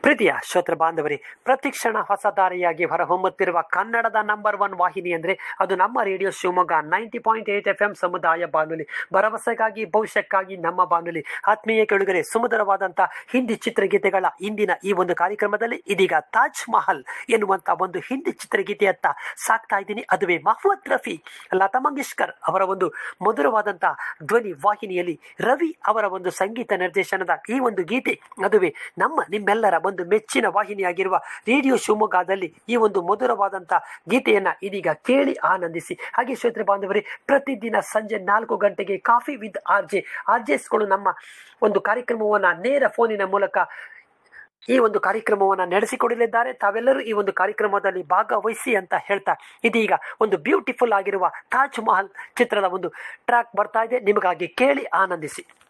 ಪ್ರೀತಿಯ ಶ್ರೋತೃ ಬಾಂಧವರೇ ಪ್ರತಿಕ್ಷಣ ಹೊಸ ದಾರಿಯಾಗಿ ಹೊರಹೊಮ್ಮುತ್ತಿರುವ ಕನ್ನಡದ ನಂಬರ್ ಒನ್ ವಾಹಿನಿ ಅಂದರೆ ಅದು ನಮ್ಮ radio Shivamogga ninety point eight F M ಸಮುದಾಯ ಬಾನುಲಿ ಭರವಸೆಗಾಗಿ ಭವಿಷ್ಯಕ್ಕಾಗಿ ನಮ್ಮ ಬಾನುಲಿ ಆತ್ಮೀಯ ಕೆಳಗರೆ ಸುಮಧುರವಾದಂಥ ಹಿಂದಿ ಚಿತ್ರಗೀತೆಗಳ ಇಂದಿನ ಈ ಒಂದು ಕಾರ್ಯಕ್ರಮದಲ್ಲಿ ಇದೀಗ ತಾಜ್ ಮಹಲ್ ಎನ್ನುವಂಥ ಒಂದು ಹಿಂದಿ ಚಿತ್ರಗೀತೆಯತ್ತ ಸಾಕ್ತಾ ಇದ್ದೀನಿ ಅದುವೇ ಮಹಮ್ಮದ್ ರಫಿ ಲತಾ ಮಂಗೇಶ್ಕರ್ ಅವರ ಒಂದು ಮಧುರವಾದಂಥ ಧ್ವನಿ ವಾಹಿನಿಯಲ್ಲಿ ರವಿ ಅವರ ಒಂದು ಸಂಗೀತ ನಿರ್ದೇಶನದ ಈ ಒಂದು ಗೀತೆ ಅದುವೇ ನಮ್ಮ ನಿಮ್ಮೆಲ್ಲರ ಒಂದು ಮೆಚ್ಚಿನ ವಾಹಿನಿಯಾಗಿರುವ ರೇಡಿಯೋ ಶಿವಮೊಗ್ಗದಲ್ಲಿ ಈ ಒಂದು ಮಧುರವಾದಂಥ ಗೀತೆಯನ್ನ ಇದೀಗ ಕೇಳಿ ಆನಂದಿಸಿ ಹಾಗೆ ಶ್ರೋತೃ ಬಾಂಧವರೇ ಪ್ರತಿದಿನ ಸಂಜೆ ನಾಲ್ಕು ಗಂಟೆಗೆ ಕಾಫಿ ವಿತ್ ಆರ್ ಜೆ ಆರ್ಜೆಸ್ಗಳು ನಮ್ಮ ಒಂದು ಕಾರ್ಯಕ್ರಮವನ್ನ ನೇರ ಫೋನಿನ ಮೂಲಕ ಈ ಒಂದು ಕಾರ್ಯಕ್ರಮವನ್ನು ನಡೆಸಿಕೊಡಲಿದ್ದಾರೆ ತಾವೆಲ್ಲರೂ ಈ ಒಂದು ಕಾರ್ಯಕ್ರಮದಲ್ಲಿ ಭಾಗವಹಿಸಿ ಅಂತ ಹೇಳ್ತಾ ಇದೀಗ ಒಂದು ಬ್ಯೂಟಿಫುಲ್ ಆಗಿರುವ ತಾಜ್ ಮಹಲ್ ಚಿತ್ರದ ಒಂದು ಟ್ರ್ಯಾಕ್ ಬರ್ತಾ ಇದೆ ನಿಮಗಾಗಿ ಕೇಳಿ ಆನಂದಿಸಿ